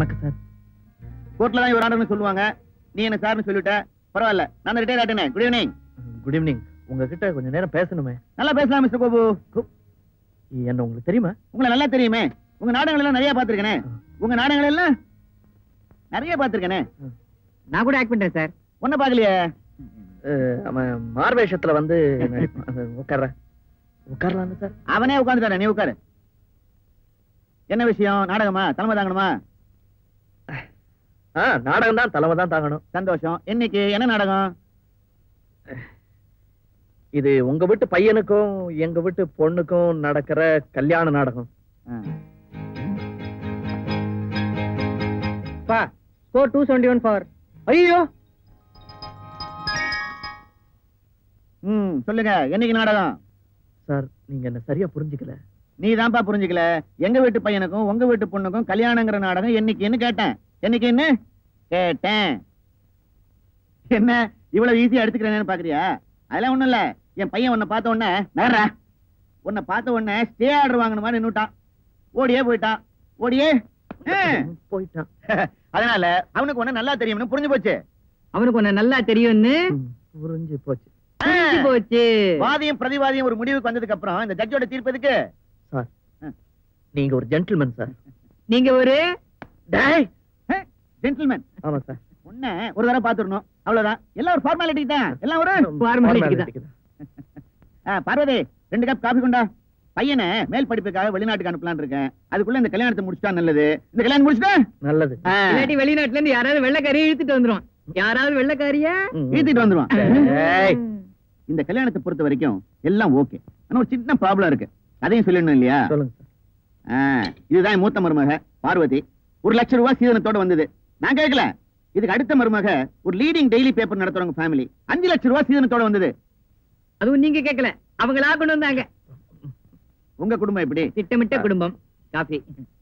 வணக்கம் சார் கோர்ட்ல தான் இவர் ஆர்டர்னு சொல்லுவாங்க நீ என்ன சார்னு சொல்லிட்ட பரவாயில்ல நான் ரிட்டையர் ஆயிட்டேனே குட் ஈவினிங் குட் ஈவினிங் உங்ககிட்ட கொஞ்ச நேரம் பேசணுமே நல்லா பேசலாம் மிஸ்டர் கோபு என்ன உங்களுக்கு தெரியுமா உங்களை நல்லா தெரியுமே உங்க நாடகங்கள் எல்லாம் நிறைய பாத்திருக்கேனே உங்க நாடகங்கள் எல்லாம் நிறைய பாத்திருக்கேனே நான் கூட ஆக்ட் பண்றேன் சார் ஒன்ன பாக்கலையே அஹ், அவன் மார்வேஷத்துல வந்து நடிப்பான். அது உட்கார்ற உட்காரலாம்ல சார் அவனே உட்காந்துட்டானே நீ உட்காரு என்ன விஷயம் நாடகமா தலைமை தாங்கணுமா ஆ நாடகம் தான் தலைமை தான் தாங்கணும் சந்தோஷம் இன்னைக்கு என்ன நாடகம் இது உங்க வீட்டு பையனுக்கும் எங்க வீட்டு பொண்ணுக்கும் நடக்கிற கல்யாண நாடகம் பா score two seventy one for ஐயோ ம் சொல்லுங்க என்னைக்கு நாடகம் சார் நீங்க என்ன சரியா புரிஞ்சுக்கல நீ தான்ப்பா புரிஞ்சுக்கல எங்க வீட்டு பையனுக்கும் உங்க வீட்டு பொண்ணுக்கும் கல்யாணங்கிற நாடகம் என்னைக்குன்னு கேட்டேன் என்னைக்குன்னு கேட்டேன் என்ன இவ்வளவு ஈஸியா எடுத்துக்கிறேன்னு பாக்குறியா அதெல்லாம் ஒண்ணும் இல்ல என் பையன் உன்னை பார்த்த உடனே நகர்றா உன்னை பார்த்த உடனே ஸ்டே ஆர்டர் வாங்கின மாதிரி நின்னுட்டான் ஓடியே போயிட்டான் ஓடியே ஆ. போயிட்டான் அதனால அவனுக்கு ஒண்ணு நல்லா தெரியும்னு புரிஞ்சு போச்சு அவனுக்கு உன்னை நல்லா தெரியும்னு ம், புரிஞ்சு போச்சு புரிஞ்சு போச்சு வாதியும் பிரதிவாதியும் ஒரு முடிவுக்கு வந்ததுக்கு அப்புறம் இந்த ஜட்ஜோட தீர்ப்பு எதுக்கு சார் நீங்க ஒரு ஜென்டில்மேன் சார் நீங்க ஒரு டேய் ஜென்டில்மேன் ஆமா சார் உன்ன ஒரு தடவை பாத்துடணும் அவ்வளவுதான் எல்லாம் ஒரு ஃபார்மாலிட்டி தான் எல்லாம் ஒரு Formality தான். Formality தான். ஆ, பார்வதி ரெண்டு கப் காபி கொண்டா பையனை மேல் படிப்புக்காக வெளிநாட்டுக்கு அனுப்பலாம்னு இருக்கேன் அதுக்குள்ள இந்த கல்யாணத்தை முடிச்சிட்டா நல்லது இந்த கல்யாணம் முடிச்சிட்டா நல்லது இல்லாட்டி வெளிநாட்டுல இருந்து யாராவது வெள்ளக்காரியை இழுத்துட்டு வந்துரும் யாராவது வெள்ளக்காரிய ம். இழுத்துட்டு வந்துருவான் டேய். இந்த கல்யாணத்தை பொறுத்த வரைக்கும் எல்லாம் ஓகே ஆனா ஒரு சின்ன ப்ராப்ளம் இருக்கு அதையும் சொல்லணும் இல்லையா சொல்லுங்க சார் ஆ, இதுதான் என் மூத்த மருமக பார்வதி ஒரு லட்சம் ரூபாய் சீதனத்தோட வந்தது நான் கேட்கல இதுக்கு அடுத்த மருமக ஒரு லீடிங் டெய்லி பேப்பர் நடத்துறவங்க ஃபேமிலி அஞ்சு லட்சம் ரூபாய் சீதனத்தோட வந்தது அதுவும் நீங்க கேட்கல அவங்களா கொண்டு வந்தாங்க உங்க குடும்பம் எப்படி திட்டமிட்ட குடும்பம் காஃபி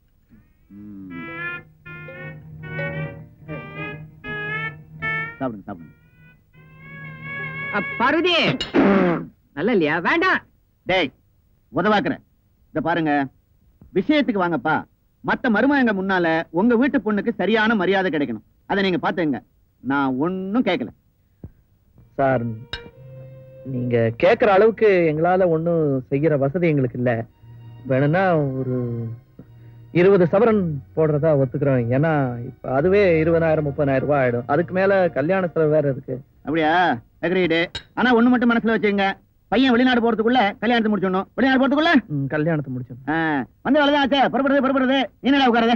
சாப்பிடுங்க சாப்பிடுங்க அ, பார்வதி நல்ல இல்லையா வேண்டாம் டேய் உதவாக்குற இத பாருங்க விஷயத்துக்கு வாங்கப்பா மத்த மருமகங்க முன்னால உங்க வீட்டு பொண்ணுக்கு சரியான மரியாதை கிடைக்கணும் அதை நீங்க பாத்துங்க நான் ஒண்ணும் கேட்கல சார் நீங்க கேக்குற அளவுக்கு எங்களால ஒண்ணும் செய்யற வசதி எங்களுக்கு இல்ல வேணும்னா ஒரு இருபது சவரன் போடுறதா ஒத்துக்கிறோம் ஏன்னா இப்ப அதுவே இருபதாயிரம் முப்பதாயிரம் ரூபாய் ஆயிடும் அதுக்கு மேல கல்யாண செலவு வேற இருக்கு அப்படியா அக்ரீடு ஆனா ஒண்ணு மட்டும் மனசுல வச்சுங்க பையன் வெளிநாடு போறதுக்குள்ள கல்யாணத்தை முடிச்சிடணும் வெளிநாடு போறதுக்குள்ள ம், கல்யாணத்தை முடிச்சோம் ஆ, வந்து அவ்வளவுதான் ஆச்சே புறப்படுறது புறப்படுறது நீ என்னடா உட்காருது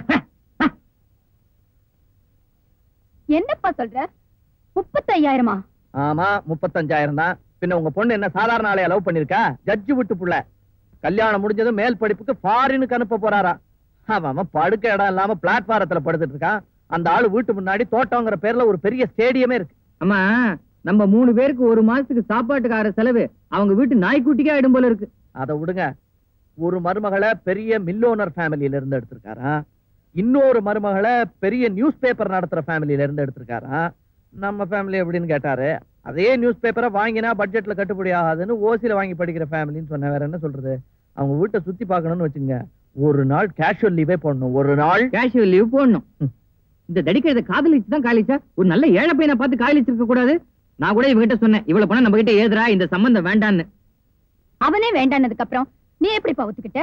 என்னப்பா சொல்ற முப்பத்தையாயிரமா ஆமா முப்பத்தஞ்சாயிரம் தான் பின்ன உங்க பொண்ணு என்ன சாதாரண ஆளைய லவ் பண்ணிருக்கா ஜட்ஜு விட்டு புள்ள கல்யாணம் முடிஞ்சதும் மேல் படிப்புக்கு ஃபாரினுக்கு அனுப்ப போறாரா அவன் அவன் படுக்க இடம் இல்லாம பிளாட்பாரத்துல படுத்துட்டு இருக்கான் அந்த ஆளு வீட்டு முன்னாடி தோட்டங்கிற பேர்ல ஒரு பெரிய ஸ்டேடியமே இருக்கு அம்மா நம்ம மூணு பேருக்கு ஒரு மாசத்துக்கு சாப்பாட்டுக்கார செலவு அவங்க வீட்டு நாய்க்குட்டிக்கே ஆயிடும் போல இருக்கு அதை விடுங்க ஒரு மருமகளை பெரிய மில்லோனர் ஃபேமிலியில இருந்து எடுத்திருக்காரா இன்னொரு மருமகளை பெரிய நியூஸ் பேப்பர் நடத்துற ஃபேமிலியில இருந்து எடுத்திருக்காரா நம்ம ஃபேமிலி எப்படின்னு கேட்டாரு அதே நியூஸ் பேப்பரை வாங்கினா பட்ஜெட்ல கட்டுப்படி ஆகாதுன்னு ஓசில வாங்கி படிக்கிற ஃபேமிலின்னு சொன்ன வேற என்ன சொல்றது அவங்க வீட்டை சுத்தி பார்க்கணும்னு வச்சுங்க ஒரு நாள் கேஷுவல் லீவே போடணும் ஒரு நாள் கேஷுவல் லீவ் போடணும் இந்த தடிக்கிறத காதலிச்சு தான் காதலிச்சா ஒரு நல்ல ஏழை பையனை பார்த்து காதலிச்சிருக்க கூடாது நான் கூட இவகிட்ட சொன்னேன் இவ்வளவு பணம் நம்ம கிட்ட ஏதுரா இந்த சம்பந்தம் வேண்டான்னு அவனே வேண்டானதுக்கு அப்புறம் நீ எப்படிப்பா ஒத்துக்கிட்ட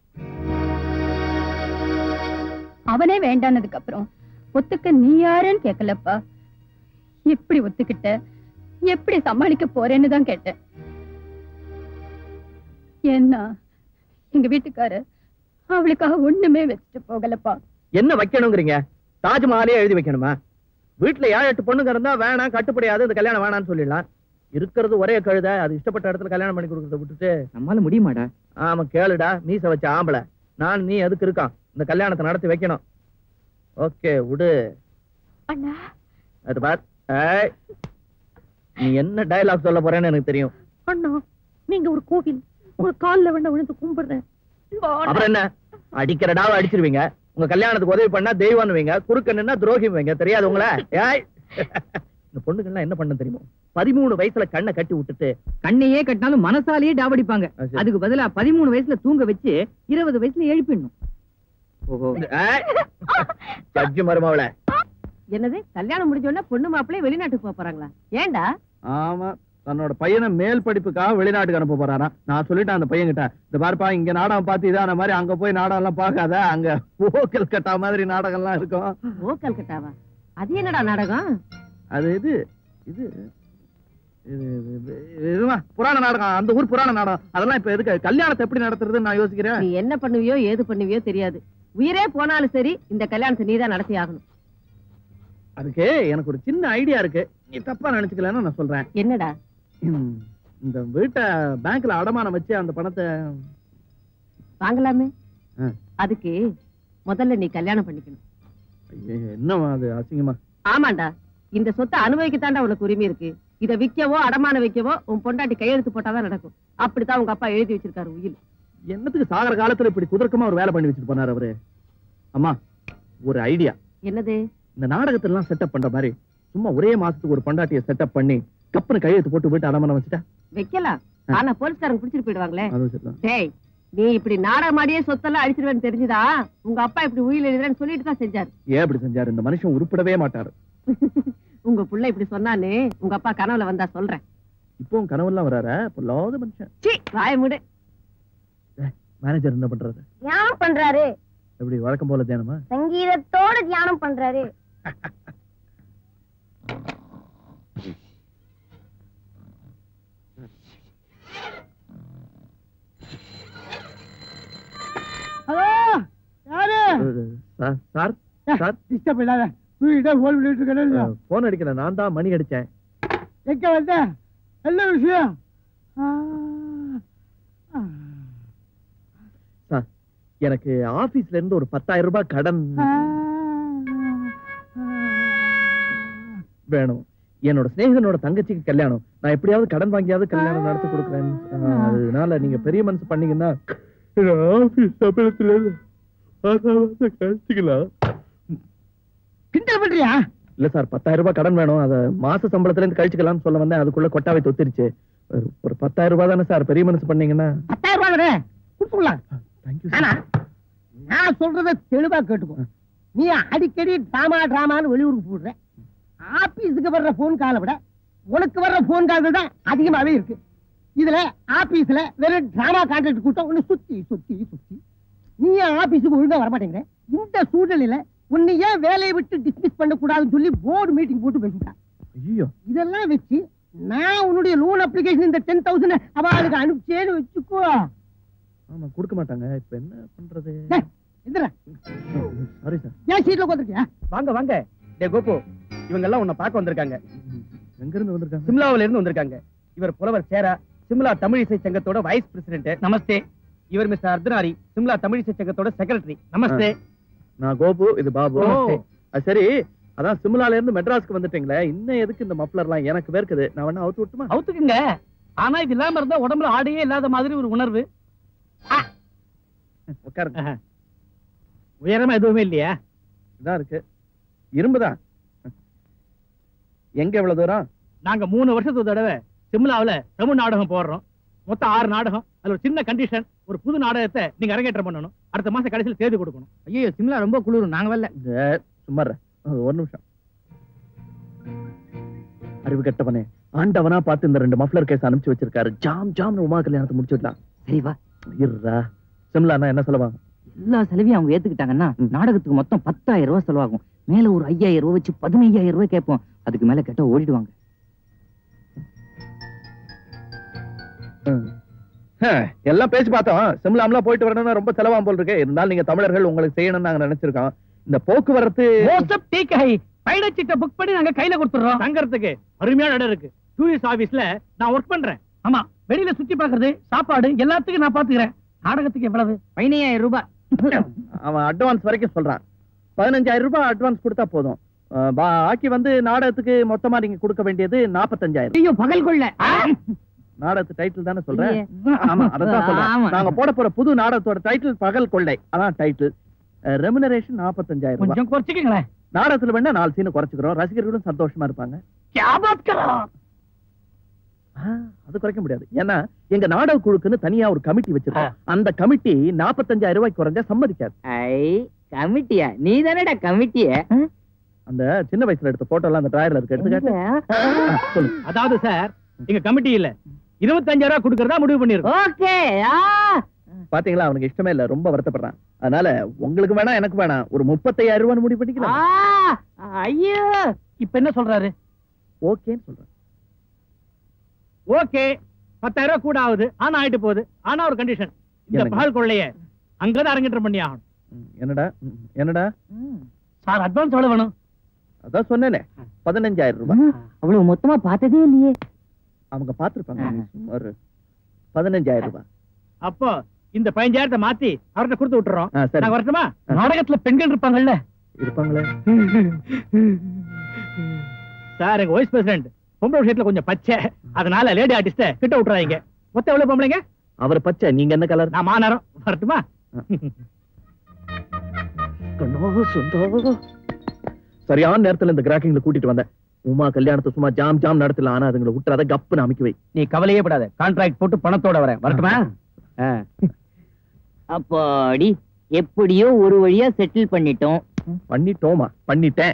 அவனே வேண்டானதுக்கு அப்புறம் ஒத்துக்க நீ யாருன்னு கேட்கலப்பா எப்படி ஒத்துக்கிட்ட எப்படி சமாளிக்க போறேன்னு தான் கேட்டேன் ஏன்னா எங்க வீட்டுக்காரர் அவளுக்காக ஒண்ணுமே வச்சுட்டு போகலப்பா என்ன வைக்கணுங்கிறீங்க தாஜ்மஹாலே எழுதி வைக்கணுமா வீட்டுல ஏழு எட்டு பொண்ணுங்க இருந்தா வேணாம் கட்டுப்படியாது இந்த கல்யாணம் வேணாம்னு சொல்லிடலாம் இருக்கிறது ஒரே கழுத அது இஷ்டப்பட்ட இடத்துல கல்யாணம் பண்ணி கொடுக்கறத விட்டுட்டு நம்மால முடியுமாடா ஆமா கேளுடா மீச வச்ச ஆம்பளை நான் நீ எதுக்கு இருக்கான் இந்த கல்யாணத்தை நடத்தி வைக்கணும் ஓகே விடு அண்ணா அது பார் ஏய், நீ என்ன டயலாக் சொல்ல போறேன்னு எனக்கு தெரியும் அண்ணா நீங்க ஒரு கோவில் உங்க கால்ல வேணா விழுந்து கும்பிடுறேன் அப்புறம் என்ன அடிக்கிறடாவ அடிச்சிருவீங்க உங்க கல்யாணத்துக்கு உதவி பண்ணா தெய்வம்னுவீங்க குறுக்க நின்னா துரோகிவீங்க தெரியாது உங்கள ஏய் இந்த பொண்ணுங்கெல்லாம் என்ன பண்ண தெரியுமோ பதிமூணு வயசுல கண்ணை கட்டி விட்டுட்டு கண்ணையே கட்டினாலும் மனசாலேயே டாவடிப்பாங்க அது சரி. அதுக்கு பதிலா பதிமூணு வயசுல தூங்க வச்சு இருபது வயசுல எழுப்பிடணும் ஓஹோ ஜட்ஜி மருமவள என்னது கல்யாணம் முடிஞ்ச உடனே பொண்ணு மாப்பிள்ளை வெளிநாட்டுக்கு போக போறாங்களா ஏன்டா ஆமா தன்னோட பையனை மேல் படிப்புக்காக வெளிநாட்டுக்கு அனுப்ப போறாரா நான் சொல்லிட்டேன் அந்த பையன் கிட்ட இந்த பாருப்பா இங்க நாடகம் பார்த்து இதான மாதிரி அங்க போய் நாடகம் எல்லாம் பார்க்காத அங்க ஓக்கல் கட்டா மாதிரி நாடகம் எல்லாம் இருக்கும் ஓ கல்கட்டாவா அது என்னடா நாடகம் அது இது இது இது- இது- இதுமா புராண நாடகம் அந்த ஊர் புராண நாடகம் அதெல்லாம் இப்ப எதுக்கு கல்யாணத்தை எப்படி நடத்துறதுன்னு நான் யோசிக்கிறேன் நீ என்ன பண்ணுவியோ ஏது பண்ணுவியோ தெரியாது உயிரே போனாலும் சரி இந்த கல்யாணத்தை நீதான் நடத்தி ஆகணும் அதுக்கு எனக்கு ஒரு சின்ன ஐடியா இருக்கு நீ தப்பா நினைச்சுக்கலன்னு நான் சொல்றேன் என்னடா ம், இந்த வீட்டை பேங்க்ல அடமானம் வச்சு அந்த பணத்தை வாங்கலாமே ஆ. அதுக்கு முதல்ல நீ கல்யாணம் பண்ணிக்கணும் ஐயே, என்னம்மா அது அசிங்கமா ஆமாண்டா இந்த சொத்தை அனுபவிக்கத்தாண்டா உனக்கு உரிமை இருக்கு இத விக்கவோ அடமான வைக்கவோ உன் பொண்டாட்டி கையெழுத்து போட்டாதான் நடக்கும் அப்படித்தான் உங்க அப்பா எழுதி வச்சிருக்காரு உயில் என்னத்துக்கு சாகர காலத்துல இப்படி குதர்க்கமா ஒரு வேலை பண்ணி வச்சுட்டு போனாரு அவரு அம்மா ஒரு ஐடியா என்னது இந்த நாடகத்துல எல்லாம் செட்டப் பண்ற மாதிரி சும்மா ஒரே மாசத்துக்கு ஒரு பொண்டாட்டிய செட்டப் பண்ணி கப்புனு கையெழுத்து போட்டு வீட்டு அடமானம் வச்சுட்டா வைக்கலாம் ஆ. ஆனா போலீஸ்காரங்க பிடிச்சிட்டு போயிடுவாங்களே அதுவும் சரிதான் டேய் நீ இப்படி நாடகமாடியே சொத்தெல்லாம் அழிச்சிருவேன்னு தெரிஞ்சுதா உங்க அப்பா இப்படி உயில் எழுதுறேன்னு சொல்லிட்டு தான் செஞ்சாரு ஏன் இப்படி செஞ்சாரு இந்த மனுஷன் உருப்படவே மாட்டாரு உங்க புள்ள இப்படி சொன்னான்னு உங்க அப்பா கனவுல வந்தா சொல்றேன் இப்பவும் கனவெல்லாம் வராரு பொல்லாத மனுஷன் சீ வாய முடு மேனேஜர் என்ன பண்றாரு தியானம் பண்றாரு எப்படி வழக்கம் போல தியானமா சங்கீதத்தோட தியானம் பண்றாரு ஹலோ யாரு சார் சார் சார் டிஸ்டர்ப் இல்லாத தூக்கிட்டே போன் பண்ணிட்டு இருக்கேன் போன் அடிக்கல நான் தான் மணி அடிச்சேன் எங்க வந்த என்ன விஷயம் ஆ, ஆ, சார் எனக்கு ஆபீஸ்ல இருந்து ஒரு பத்தாயிரம் ரூபாய் கடன் ஆ, வேணும் என்னோட சிநேகிதனோட தங்கச்சிக்கு கல்யாணம் நான் எப்படியாவது கடன் வாங்கியாவது கல்யாணம் நடத்தி கொடுக்குறேன் அதனால நீங்க பெரிய மனசு பண்ணீங்கன்னா ஆபீஸ் சம்பளத்துல இருந்து கழிச்சுக்கலாம் கிண்டல் பண்றியா இல்ல சார் பத்தாயிரம் ரூபாய் கடன் வேணும் அத மாச சம்பளத்துல இருந்து கழிச்சுக்கலாம்னு சொல்ல வந்தேன் அதுக்குள்ள கொட்டாவை தொத்திருச்சு ஒரு- ஒரு பத்தாயிரம் ரூபாய் தானே சார் பெரிய மனசு பண்ணீங்கன்னா பத்தாயிரம் ரூபாய் தானே கொடுத்துடலாம் தேங்க்யூ ஆனா நான் சொல்றத தெளிவா கேட்டுக்கோ நீ அடிக்கடி டிராமா டிராமான்னு வெளியூருக்கு போடுற ஆபீஸுக்கு வர்ற போன் காலை விட உனக்கு வர்ற போன் கால்கள் தான் அதிகமாவே இருக்கு இதுல ஆபீஸ்ல வெறும் டிராமா கான்ட்ராக்ட் கூட்டம் ஒண்ணு சுத்தி சுத்தி சுத்தி நீ ஏன் ஆபீஸுக்கு ஒழுங்கா வரமாட்டேங்கிற இந்த சூழ்நிலையில உன்னை ஏன் வேலையை விட்டு டிஸ்மிஸ் பண்ண கூடாதுன்னு சொல்லி போர்டு மீட்டிங் போட்டு பேசிட்டான் ஐயோ இதெல்லாம் வச்சு நான் உன்னுடைய லோன் அப்ளிகேஷன் இந்த டென் தௌசண்ட் அவளுக்கு அனுப்பிச்சேன்னு வச்சுக்கோ ஆமா கொடுக்க மாட்டாங்க இப்ப என்ன பண்றது டேய், எந்திரா சாரி சார் ஏன் சீட்ல உட்காந்துருக்கியா வாங்க வாங்க டே கோபு இவங்க எல்லாம் உன்னை பார்க்க வந்திருக்காங்க எங்க இருந்து வந்திருக்காங்க சிம்லாவில இருந்து வந்திருக்காங்க இவர் புலவர் சேரா சிம்லா தமிழ் இசை சங்கத்தோட வைஸ் பிரசிடென்ட் நமஸ்தே இவர் மிஸ்டர் அர்த்தனாரி சிம்லா தமிழ் இசை சங்கத்தோட செக்ரட்டரி நமஸ்தே நான் கோபு இது பாபு ஓ. அது சரி அதான் சிம்லால இருந்து மெட்ராஸ்க்கு வந்துட்டீங்களே இன்னும் எதுக்கு இந்த மப்ளர்லாம் எனக்கு வேர்க்குது நான் வேணா அவுத்து விட்டுமா அவுத்துக்குங்க ஆனா இது இல்லாம இருந்தா உடம்புல ஆடையே இல்லாத மாதிரி ஒரு உணர்வு உட்காருங்க உயரமா எதுவுமே இல்லையா இதான் இருக்கு இரும்புதான் எங்க எவ்வளவு தூரம் நாங்க மூணு வருஷத்துக்கு தடவை சிம்லாவுல தமிழ் நாடகம் போடுறோம் மொத்தம் ஆறு நாடகம் அதுல ஒரு சின்ன கண்டிஷன் ஒரு புது நாடகத்தை நீங்க அரங்கேற்றம் பண்ணணும் அடுத்த மாசம் கடைசியில் தேதி கொடுக்கணும் ஐயோ சிம்லா ரொம்ப குளிரும் நாங்க வரல இந்த சும்மா இரு. அது ஒரு நிமிஷம் அறிவு கெட்டவனே ஆண்டவனா பார்த்து இந்த ரெண்டு மஃப்ளர் கேஸ் அனுப்பிச்சு வச்சிருக்காரு ஜாம் ஜாம் உமா கல்யாணத்தை முடிச்சுடலாம் சரி வா இருடா சிம்லானா என்ன செலவா எல்லா செலவையும் அவங்க ஏத்துக்கிட்டாங்கன்னா ம். நாடகத்துக்கு மொத்தம் பத்தாயிரம் ரூபாய் செலவாகும் மேல ஒரு ஐயாயிரம் ரூபாய் வச்சு பதினையாயிரம் ரூபாய் கேட்போம் அதுக்கு மேல கேட்டா ஓடிடுவாங்க எல்லாம் பேசி பார்த்தோம் சிம்லாம்லாம் போயிட்டு வரணும்னா ரொம்ப செலவாம் போல் இருக்கு இருந்தாலும் நீங்க தமிழர்கள் உங்களுக்கு செய்யணும்னு நாங்க நினைச்சிருக்கோம் இந்த போக்குவரத்து மோஸ்ட் டீக் ஹை பயணச்சீட்டை புக் பண்ணி நாங்க கையில கொடுத்துறோம் தங்கறதுக்கு அருமையான இடம் இருக்கு டூரிஸ்ட் ஆபீஸ்ல நான் ஒர்க் பண்றேன் ஆமா வெளியில சுத்தி பார்க்கிறது சாப்பாடு எல்லாத்துக்கும் நான் பாத்துக்கிறேன் நாடகத்துக்கு எவ்வளவு பதினையாயிரம் ரூபாய் அவன் அட்வான்ஸ் வரைக்கும் சொல்றான் பதினஞ்சாயிரம் ரூபாய் அட்வான்ஸ் கொடுத்தா போதும் அஹ் பாக்கி வந்து நாடகத்துக்கு மொத்தமா நீங்க கொடுக்க வேண்டியது நாற்பத்தஞ்சாயிரம் ஐயோ பகல் கொள்ள நாடகத்து டைட்டில் தானே சொல்றேன் ஆமா அதான் சொல்றேன் ஆமா. நாங்க போட போற புது நாடகத்தோட டைட்டில் பகல் கொள்ளை அதான் டைட்டில் ரெமுனரேஷன் நாற்பத்தஞ்சாயிரம் ரூபாய் கொஞ்சம் குறைச்சிக்கங்களேன் நாடகத்துல வேணா நாலு சீனை குறைச்சுக்கிறோம் ரசிகர்களும் சந்தோஷமா இருப்பாங்க क्या बात कर रहा ஆ, அது குறைக்க முடியாது ஏன்னா எங்க நாடக குழுக்குன்னு தனியா ஒரு கமிட்டி வச்சிருக்கோம் அந்த கமிட்டி நாற்பத்தஞ்சாயிரம் ரூபாய்க்கு குறைஞ்சா சம்மதிக்காது ஐ கமிட்டியா நீ தானடா கமிட்டிய அந்த சின்ன வயசுல எடுத்த போட்டோ எல்லாம் அந்த டிராயர்ல இருக்கு எடுத்துக்காட்டு ஆ, சொல்லு அதாவது சார் எங்க கமிட்டி இல்ல இருபத்தஞ்சாயிரம் ரூபாய் கொடுக்கறதா முடிவு பண்ணிருக்கோம் ஓகே பாத்தீங்களா அவனுக்கு இஷ்டமே இல்ல ரொம்ப வருத்தப்படுறான் அதனால உங்களுக்கு வேணாம் எனக்கு வேணாம் ஒரு முப்பத்தையாயிரம் ரூபாய் முடிவு பண்ணிக்கலாம் ஐயோ இப்ப என்ன சொல்றாரு ஓகேன்னு சொல்றேன் ஓகே பத்தாயிரம் ரூபாய் கூட ஆகுது ஆனா ஆயிட்டு போகுது ஆனா ஒரு கண்டிஷன் இந்த என்னங்க? பால் கொள்ளைய அங்கதான் அரங்கேற்றம் பண்ணி ஆகணும் ம், என்னடா ம், என்னடா சார் அட்வான்ஸ் எவ்வளவு வேணும் அதான் சொன்னேனே பதினஞ்சாயிரம் ரூபாய் அவ்வளவு மொத்தமா பார்த்ததே இல்லையே அவங்க பாத்துருப்பாங்க நீ சும்மா இரு. பதினஞ்சாயிரம் ரூபாய் அப்போ இந்த பதினஞ்சாயிரத்தை மாத்தி அவர்கிட்ட கொடுத்து விட்டுறோம் ஆ, சரி நாங்க வரட்டுமா ஆ. நாடகத்துல பெண்கள் இருப்பாங்கல்ல இருப்பாங்களே சார் எங்க வைஸ் பிரசிடென்ட் பொம்பளை விஷயத்துல கொஞ்சம் பச்சை அதனால லேடி ஆர்டிஸ்ட கிட்ட விட்டுறாங்க மொத்தம் எவ்வளவு பொம்பளைங்க அவர் பச்சை நீங்க என்ன கலர் நான் மாநேரம் வரட்டுமா கண்ணோ சொந்தோ சரியான நேரத்துல இந்த கிராக்கிங்ல கூட்டிட்டு வந்தேன் உமா கல்யாணத்தை சும்மா ஜாம் ஜாம் நடத்தல ஆனா அதுங்களை விட்டுறாத கப்புன்னு அமைக்க வை நீ கவலையே படாத கான்ட்ராக்ட் போட்டு பணத்தோட வரேன் வரட்டுமா அப்பாடி எப்படியோ ஒரு வழியா செட்டில் பண்ணிட்டோம் பண்ணிட்டோமா பண்ணிட்டேன்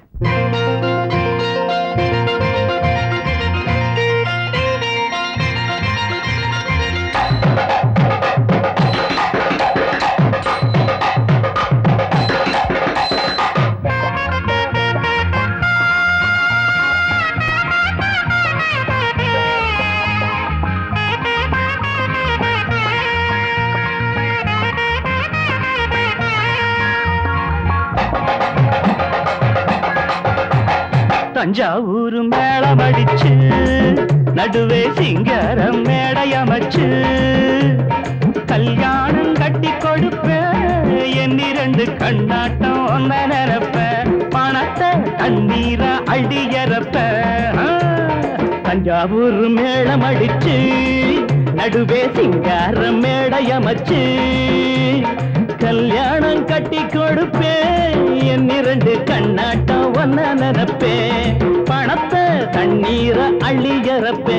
தஞ்சாவூர் மேளம் அடிச்சு நடுவே சிங்காரம் மேடையமைச்சு கல்யாணம் கட்டி கொடுப்பேன் என் இரண்டு கண்ணாட்டம் ஒன்ன நினைப்பேன் பணத்தை தண்ணீரா அடியறப்ப தஞ்சாவூர் மேளம் அடிச்சு நடுவே சிங்காரம் மேடையமைச்சு கல்யாணம் கட்டி கொடுப்பேன் என் இரண்டு கண்ணாட்டம் ஒன்ன நினைப்பேன் பணத்தை தண்ணீர அள்ளியறப்பேன்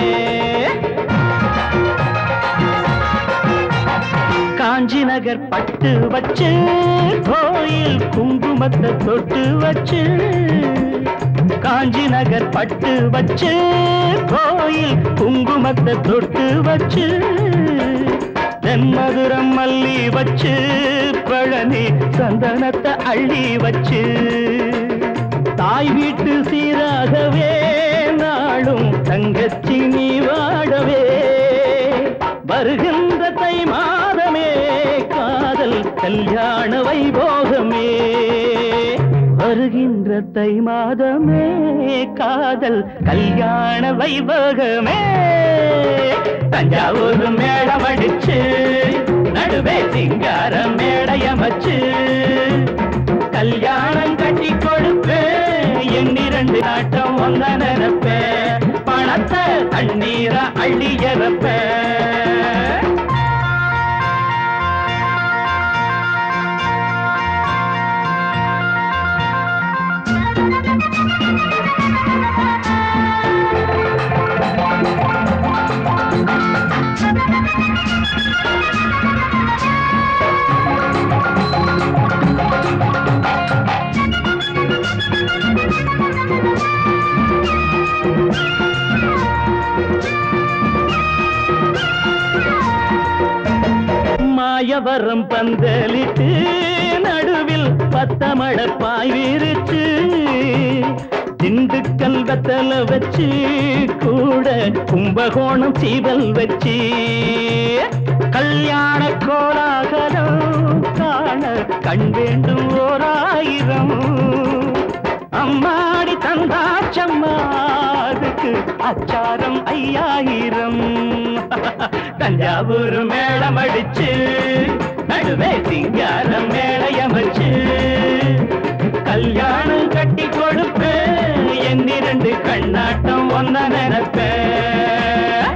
காஞ்சி நகர் பட்டு வச்சு கோயில் குங்குமத்தை தொட்டு வச்சு காஞ்சி நகர் பட்டு வச்சு கோயில் குங்குமத்தை தொட்டு வச்சு தென்மதுரம் மல்லி வச்சு பழனி சந்தனத்தை அள்ளி வச்சு தாய் வீட்டு சீராகவே நாளும் தங்கச்சி நீ வாடவே வருகின்ற தை மாதமே காதல் கல்யாண வைபோகமே வருகின்ற தை மாதமே காதல் கல்யாண வைபோகமே தஞ்சாவூர் மேடம் அடிச்சு நடுவே சிங்கார மேடையமைச்சு கல்யாணம் கட்டி கொடுப்பேன் என் இரண்டு நாட்டம் ஒன்ன நினைப்பேன் பணத்தை தண்ணீர அள்ளி இறப்பேன் மாயவரம் பந்தலிட்டு நடுவில் பத்தமட பாய் விரிச்சு திண்டுக்கல் வெத்தல வச்சு கூட கும்பகோணம் சீவல் வச்சு கல்யாண கோலாகலம் காண கண் வேண்டும் ஓராயிரம் அம்மாடி தந்தாச்சம்மா அதுக்கு அச்சாரம் ஐயாயிரம் தஞ்சாவூர் மேளம் அடிச்சு நடுவே சிங்காரம் மேளையமைச்சு கல்யாணம் கட்டி கொடுப்பேன் என் இரண்டு கண்ணாட்டம் ஒன்ன நினைப்பேன்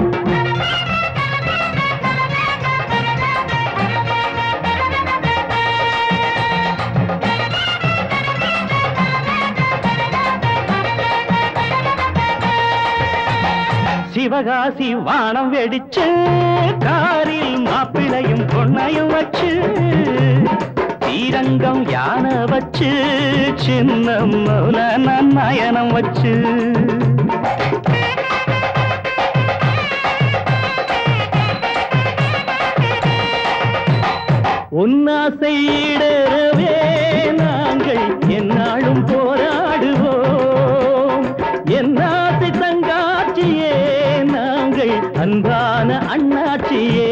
சிவகாசி வானம் வெடிச்சு காரில் மாப்பிளையும் பொண்ணையும் வச்சு ஸ்ரீரங்கம் யானை வச்சு சின்ன மௌல நயனம் வச்சு உன்னாசையிடவே நாங்கள் என்னாலும் போராடுவோம் என்னாசை தங்காட்சியே நாங்கள் அன்பான அண்ணாச்சியே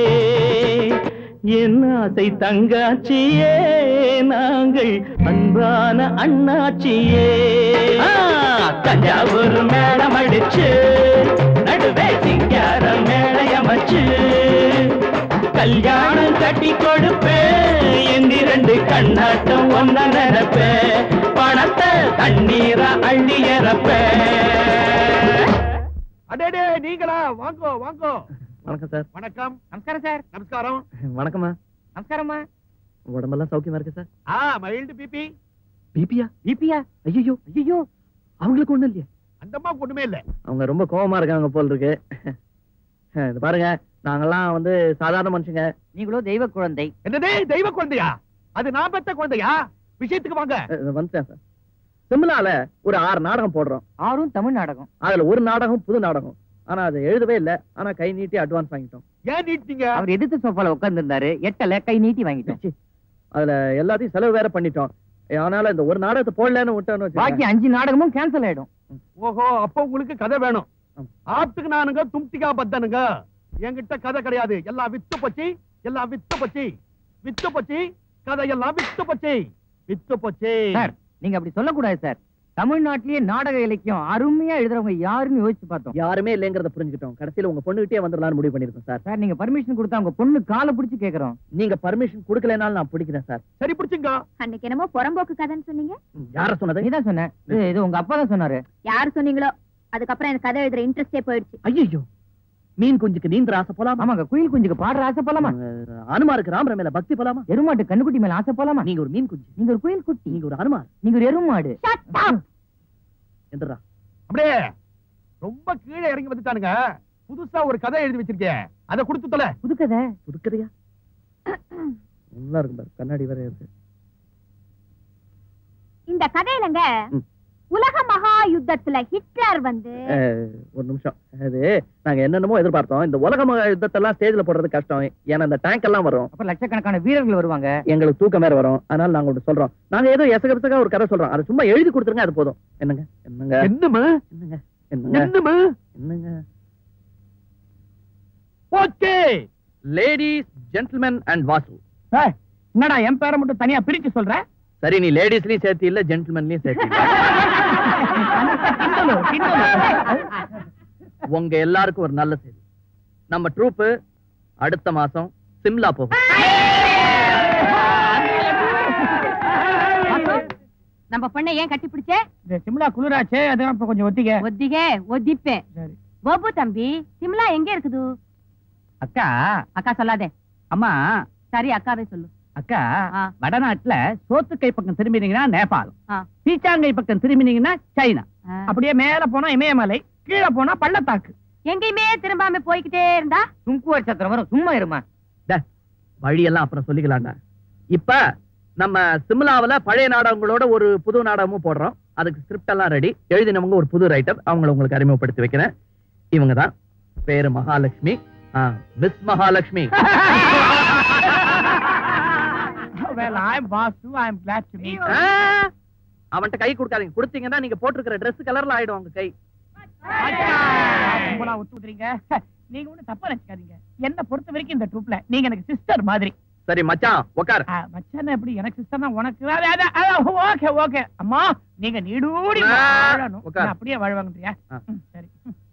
என்னாசை தங்காட்சியே நாங்கள் அன்பான அண்ணாச்சியே ஆ, தஞ்சாவூர் மேளம் அடிச்சு நடுவே சிங்கார மேளையமச்சு கல்யாணம் கட்டி கொடுப்பேன் எந்திரண்டு கண்ணாட்டம் ஒன்ன நினைப்பேன் பணத்தை தண்ணீரா அள்ளி இறப்பேன் அடேடே நீங்களா வாங்கோ வாங்கோ வணக்கம் சார் வணக்கம் நமஸ்காரம் சார் நமஸ்காரம் வணக்கம்மா நமஸ்காரம்மா உடம்பெல்லாம் சௌக்கியமா இருக்கு சார் ஆ மைல்டு பிபி பிபியா பிபியா ஐயோ ஐயோ அவங்களுக்கு ஒண்ணும் இல்லையா அந்தம்மா ஒண்ணுமே இல்ல அவங்க ரொம்ப கோவமா இருக்காங்க போல் இருக்கு இது பாருங்க நாங்கெல்லாம் வந்து சாதாரண மனுஷங்க நீங்களோ தெய்வ குழந்தை என்னதே தெய்வ குழந்தையா அது நான் பெத்த குழந்தையா விஷயத்துக்கு வாங்க அஹ் வந்துட்டேன் சார் சிம்லால ஒரு ஆறு நாடகம் போடுறோம் ஆறும் தமிழ் நாடகம் அதுல ஒரு நாடகம் புது நாடகம் ஆனா அது எழுதவே இல்ல ஆனா கை நீட்டி அட்வான்ஸ் வாங்கிட்டோம் ஏன் நீட்டீங்க அவர் எதிர்த்து சோஃபால உட்கார்ந்து இருந்தாரு எட்டல கை நீட்டி வாங்கிட்டோம் ச்சீ, அதுல எல்லாத்தையும் செலவு வேற பண்ணிட்டோம் அதனால இந்த ஒரு நாடகத்தை போடலன்னு விட்டோன்னு பாக்கி வச்சுக்கோங்க. அஞ்சு நாடகமும் கேன்சல் ஆயிடும் ஓஹோ அப்ப உங்களுக்கு கதை வேணும் ஆமா. ஆப்டுக்கு நானுங்க தும்திகா பத்தனுங்க என்கிட்ட கதை கிடையாது எல்லாம் வித்து போச்சு எல்லாம் வித்து போச்சு வித்து போச்சு கதையெல்லாம் வித்து போச்சு வித்து போச்சு சார் நீங்க அப்படி சொல்லக்கூடாது சார் தமிழ்நாட்டிலேயே நாடக இலக்கியம் அருமையா எழுதுறவங்க யாருன்னு யோசிச்சு பார்த்தோம் யாருமே இல்லைங்கிறத புரிஞ்சுக்கிட்டோம் கடைசியில உங்க பொண்ணுகிட்டே வந்துடலாம்னு முடிவு பண்ணிருக்கோம் சார் சார் நீங்க பர்மிஷன் கொடுத்தா உங்க பொண்ணு காலை பிடிச்சு கேக்குறோம் நீங்க பர்மிஷன் கொடுக்கலனாலும் நான் பிடிக்கிறேன் சார் சரி பிடிச்சுங்க அன்னைக்கு என்னமோ புறம்போக்கு கதைன்னு சொன்னீங்க யார சொன்னது நீதான் சொன்ன இது- இது உங்க அப்பா தான் சொன்னாரு யார் சொன்னீங்களோ அதுக்கப்புறம் எனக்கு கதை எழுதுற இன்ட்ரெஸ்டே போயிடுச்சு ஐயோ மீன் குஞ்சுக்கு நீந்த ஆசை போலாமா ஆமாங்க குயில் குஞ்சுக்கு பாடுற ஆசை போலாமா அஹ், அனுமாருக்கு ராமர மேல பக்தி போலாமா எருமாட்டு கண்ணுக்குட்டி மேல ஆசை போலாமா நீங்க ஒரு மீன் குஞ்சு நீங்க ஒரு குயில் குட்டி நீங்க ஒரு அனுமார் நீங்க ஒரு எருமாடு என்றா அப்படியே ரொம்ப கீழே இறங்கி வந்துட்டானுங்க புதுசா ஒரு கதை எழுதி வச்சிருக்கேன் அதை கொடுத்து தொலை புதுக்கதை புதுக்கதையா நல்லா இருக்கும் பாரு கண்ணாடி வேற இருக்கு இந்த கதையிலங்க ம். உலக மகா யுத்தத்துல ஹிட்லர் வந்து அஹ், ஒரு நிமிஷம் அது நாங்க என்னென்னமோ எதிர்பார்த்தோம் இந்த உலக மகா யுத்தத்தெல்லாம் ஸ்டேஜ்ல போடுறது கஷ்டம் ஏன்னா இந்த டேங்க் எல்லாம் வரும் அப்புறம் லட்சக்கணக்கான வீரர்கள் வருவாங்க எங்களுக்கு தூக்கம் வேற வரும் அதனால நாங்க ஒன்று சொல்றோம் நாங்க ஏதோ எசக பிசகா ஒரு கதை சொல்றோம் அதை சும்மா எழுதி கொடுத்துருங்க அது போதும் என்னங்க என்னங்க என்னமா என்னங்க என்னங்க என்னமா என்னங்க okay ladies gentleman and Vasu என்னடா என் பேரை மட்டும் தனியா பிரிச்சு சொல்ற சரி நீ லேடிஸ்லயும் சேர்த்து இல்ல ஜென்டில்மேன்லயும் சேர்த்து இல்ல. உங்க எல்லாருக்கும் ஒரு நல்ல செய்தி நம்ம ட்ரூப் அடுத்த மாசம் சிம்லா போகும் நம்ம பொண்ணை ஏன் கட்டி பிடிச்சே இந்த சிம்லா குளிராச்சே அதான் இப்ப கொஞ்சம் ஒத்திக்க ஒத்திக ஒதிப்பேன் சரி. கோபு தம்பி சிம்லா எங்க இருக்குது அக்கா அக்கா சொல்லாதே அம்மா சரி அக்காவே சொல்லு அக்கா ஆ. வடநாட்டுல சோத்துக்கை பக்கம் திரும்பினீங்கன்னா நேபாளம் ஆ. பீச்சாங்கை பக்கம் திரும்பினீங்கன்னா சைனா ஆ. அப்படியே மேல போனா இமயமலை கீழே போனா பள்ளத்தாக்கு எங்கேயுமே திரும்பாம போய்கிட்டே இருந்தா துங்குவர் சத்திரம் வரும் சும்மா இருமா வழியெல்லாம் அப்புறம் சொல்லிக்கலாம்டா இப்ப நம்ம சிம்லாவுல பழைய நாடகங்களோட ஒரு புது நாடகமும் போடுறோம் அதுக்கு ஸ்கிரிப்ட் எல்லாம் ரெடி எழுதினவங்க ஒரு புது ரைட்டர் அவங்கள உங்களுக்கு அறிமுகப்படுத்தி வைக்கிறேன் இவங்க தான் பேரு Mahalakshmi miss Mahalakshmi well i'm vasu i'm glad to meet you ஆ, அவன்கிட்ட கை கொடுக்காதீங்க கொடுத்தீங்கன்னா நீங்க போட்டிருக்கிற Dress கலர்ல ஆயிடும் உங்க கை கும்பலா ஒத்துக்கிறீங்க நீங்க ஒண்ணு தப்பா நினைச்சுக்காதீங்க என்ன பொறுத்த வரைக்கும் இந்த ட்ரூப்ல நீங்க எனக்கு சிஸ்டர் மாதிரி சரி மச்சான் உட்கார் ஆ, மச்சான் எப்படி எனக்கு சிஸ்டர்னா உனக்கு ஓகே ஓகே அம்மா நீங்க நீடூடி ஆ, வாழணும் உட்கார். நான் அப்படியே வாழ்வாங்கன்றியா ஆ. ம், சரி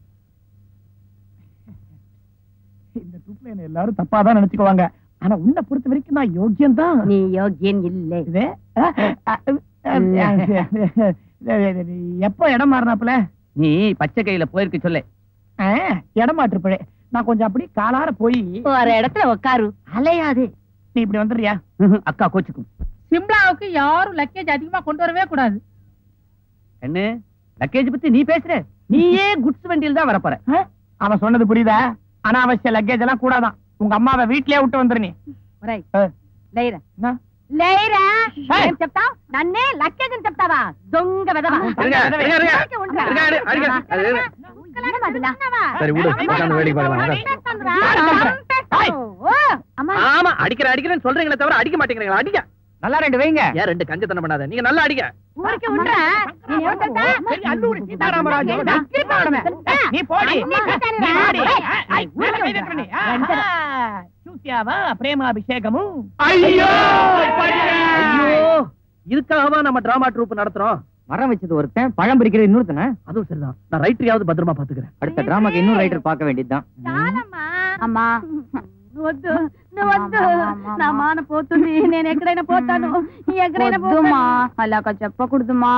இந்த ட்ரூப்ல என்ன எல்லாரும் தப்பா தான் நினைச்சுக்குவாங்க ஆனா உன்னை பொறுத்த வரைக்கும் நான் யோக்கியம் தான் நீ யோகியன் இல்லை இது ஆ, ஆ, ஆ, எப்போ இடம் மாறினாப்புல நீ பச்சை கையில போயிருக்க சொல்லு ஆ, இடம் மாற்றுப்பழே நான் கொஞ்சம் அப்படி காலார போய் ஒரு இடத்துல உட்காரு அலையாது நீ இப்படி வந்துடுறியா அக்கா கோச்சுக்கும் சிம்லாவுக்கு யாரும் லக்கேஜ் அதிகமா கொண்டு வரவே கூடாது என்ன லக்கேஜ் பத்தி நீ பேசுற நீயே குட்ஸ் வண்டியில் தான் வரப்போற அவன் சொன்னது புரியுதா அனாவசிய லக்கேஜ் எல்லாம் கூடாதான் உங்க அம்மாவை வீட்லயே விட்டு வந்துரு நீ ఒరేయ్ ఏ. లేరా என்ன? లేరా ఏయ్. ఏం చెప్తావు నన్నే లక్కేజ్ అని చెప్తావా దొంగ వెదవా இருங்க, இருங்க, இருங்க. இருங்க, இருங்க, அடிங்க. அது இருங்க. சரி விடு உட்காந்து வேடிக்கை பார்க்கலாம் அம்மா ஆமா அடிக்கிறேன் அடிக்கிறேன்னு சொல்றீங்களே தவிர அடிக்க மாட்டேங்கிறீங்களா அடிக்க நல்லா ரெண்டு வைங்க ஏன் ரெண்டு கஞ்சத்தனம் பண்ணாத நீங்க நல்லா அடிக்க ఊరికి ఉండరా నేను ఏం చెప్తా பெரிய அல்லூரி சீதாராமராஜு நீ போடி அண்ணி கூட்டாளி நீ வா. போடி. ஏய், ஐ, ஏய், ஊர்ல ஊருக்கு கை தட்டுற நீ. ஆ, வந்துடு. ஆ, చూసావా ప్రేమాభిషేకము ஐயோ ஐயோ இதுக்காகவா நம்ம டிராமா ட்ரூப் நடத்துறோம் மரம் வச்சது ஒருத்தன் பழம் பறிக்கிறது இன்னொருத்தன அதுவும் சரிதான் நான் ரைட்டரையாவது பத்திரமா பாத்துக்கிறேன் அடுத்த டிராமாக்கு இன்னும் ரைட்டர் பார்க்க வேண்டியதுதான் అమ్మా వద్దు నువ్వు వద్దు నా మాన పోతుంది నేను ఎక్కడైనా పోతాను ఎక్కడైనా వద్దుమా అలాగ చెప్పకూడదుమా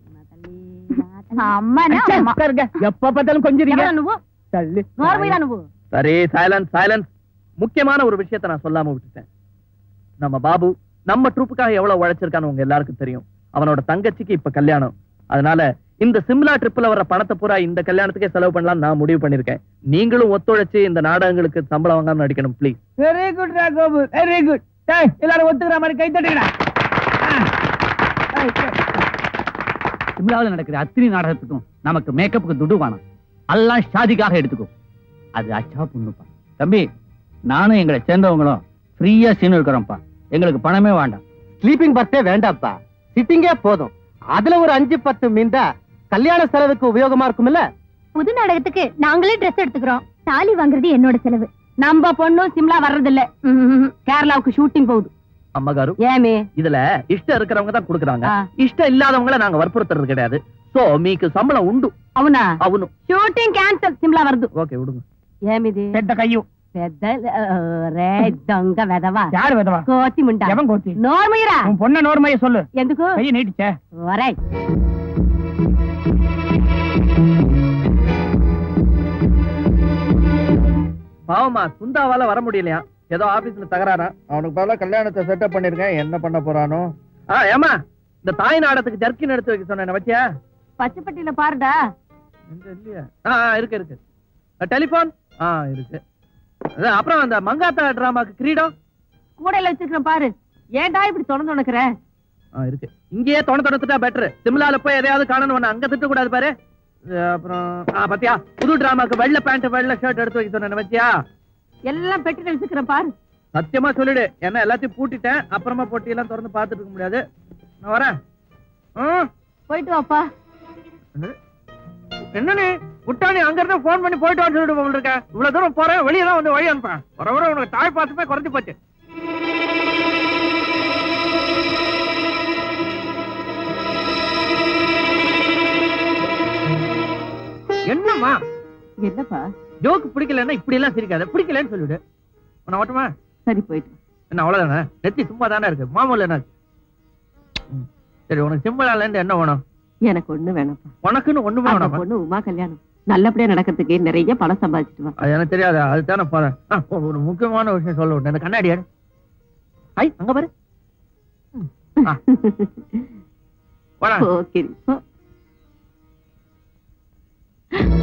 అమ్మనా అమ్మ. எப்ப பார்த்தாலும் கொஞ்சம் ఎవరు నువ్వు నోర్మీరా నువ్వు சரி சைலன்ஸ் சைலன்ஸ் முக்கியமான ஒரு விஷயத்தை நான் சொல்லாம விட்டுட்டேன் நம்ம பாபு நம்ம ட்ரூப்புக்காக எவ்வளவு உழைச்சிருக்கான்னு உங்க எல்லாருக்கும் தெரியும் அவனோட தங்கச்சிக்கு இப்ப கல்யாணம் அதனால இந்த சிம்லா ட்ரிப்ல வர பணத்தை பூரா இந்த கல்யாணத்துக்கே செலவு பண்ணலாம் நான் முடிவு பண்ணிருக்கேன் நீங்களும் ஒத்துழைச்சு இந்த நாடகங்களுக்கு சம்பளம் வாங்காம நடிக்கணும் ப்ளீஸ் வெரி குட் ராகோபு வெரி குட் டேய் எல்லாரும் ஒத்துக்கிற மாதிரி கை தட்டுங்கடா சிம்லாவில் நடக்கிற அத்தினி நாடகத்துக்கும் நமக்கு மேக்கப்புக்கு துடு வேணாம் எல்லாம் ஷாதிக்காக எடுத்துக்கோ அது அச்சா பொண்ணுப்பா தம்பி நானும் எங்களை சேர்ந்தவங்களும் ஃப்ரீயா சீன் இருக்கிறோம்ப்பா எங்களுக்கு பணமே வேண்டாம் ஸ்லீப்பிங் பஸ்ஸே வேண்டாப்பா சிட்டிங்கே போதும் அதுல ஒரு அஞ்சு பத்து மீந்தா கல்யாண செலவுக்கு உபயோகமா இருக்கும்ல புது நாடகத்துக்கு நாங்களே ட்ரெஸ் எடுத்துக்கிறோம் தாலி வாங்குறது என்னோட செலவு நம்ம பொண்ணும் சிம்லா வர்றதில்ல ம்ம். கேரளாவுக்கு ஷூட்டிங் போகுது அம்மகாரு ஏமே இதுல இஷ்டம் இருக்கிறவங்க தான் கொடுக்குறாங்க ఆ, இஷ்டம் இல்லாதவங்கள நாங்க வற்புறுத்துறது கிடையாது சோ మీకు சம்பளம் உண்டு అవునా అవును షూటింగ్ క్యాన్సల్ సిమ్లా వరదు ఓకే ఉడుగు ఏమిది பெத்த கையு పెద్ద రే దొంగ వెదవా யார் விதவா కోతి ముండా எவன் கோத்தி నోర్మయ్యరా உன் பொண்ண நோர்மைய சொல்லு ఎందుకు கையை நீட்டிச்சே ఒరేయ్ பாவமா சுந்தாவால வர முடியலையா ஏதோ ஆபீஸ்ல தகராறா அவனுக்கு பதிலா கல்யாணத்தை செட்டப் பண்ணிருக்கேன் என்ன பண்ண போறானோ ஆ ஏமா இந்த தாய் நாடத்துக்கு ஜர்க்கின் எடுத்து வைக்க சொன்னேன் வச்சியா பச்சைப்பட்டியில பாருடா எங்க இல்லையா ஆ ஆ, இருக்கு இருக்கு டெலிபோன் ஆ இருக்கு அதான், அப்புறம் அந்த மங்காத்தா டிராமாக்கு கிரீடம் கூடையில வச்சிருக்கிறேன் பாரு ஏன்டா இப்படி தொடர்ந்து உனக்குற ஆ இருக்கு இங்கேயே தொண தொணத்துட்டா பெட்டர் சிம்லால போய் எதையாவது காணணும் அங்க திட்ட கூடாது பாரு இது அப்புறம் ஆ பாத்தியா புது டிராமாக்கு வெள்ளை பேண்ட் வெள்ளை ஷர்ட் எடுத்து வைக்க சொன்னேன் வச்சியா எல்லாம் பெட்டில வச்சிருக்கிறேன் பாரு சத்தியமா சொல்லிடு என்ன எல்லாத்தையும் பூட்டிட்டேன் அப்புறமா பொட்டியெல்லாம் திறந்து பார்த்துட்டு இருக்க முடியாது நான் வரேன் ம், போயிட்டு வாப்பா என்னது? என்ன நீ விட்டா நீ அங்க இருந்து போன் பண்ணி போயிட்டு வந்து சொல்லிட்டு போல் இருக்க இவ்வளவு தூரம் போறேன் வெளியே தான் வந்து வழி அனுப்பேன் வர வர உனக்கு தாய் பாசமே குறைஞ்சு போச்சு என்னம்மா என்னப்பா ஜோக்கு பிடிக்கலன்னா இப்படி எல்லாம் சிரிக்காத பிடிக்கலன்னு சொல்லிவிடு உன்னை ஓட்டமா சரி போயிட்டு என்ன அவ்வளவுதானே நெத்தி சும்மா தானே இருக்கு மாமூல் என்ன ம். சரி உனக்கு சிம்பிளால இருந்து என்ன வேணும் எனக்கு ஒண்ணு வேணாப்பா உனக்குன்னு ஒண்ணுமே அந்த வேணும் பொண்ணு உமா கல்யாணம் நல்லபடியா நடக்கிறதுக்கு நிறைய பணம் சம்பாதிச்சிட்டு வா அது எனக்கு தெரியாது அதுதானே போறேன் ஆ, ஒரு- ஒரு முக்கியமான விஷயம் சொல்ல விட்டேன் இந்த கண்ணாடி எடு. ஐ அங்க பாரு ஆ. போடா ஓகே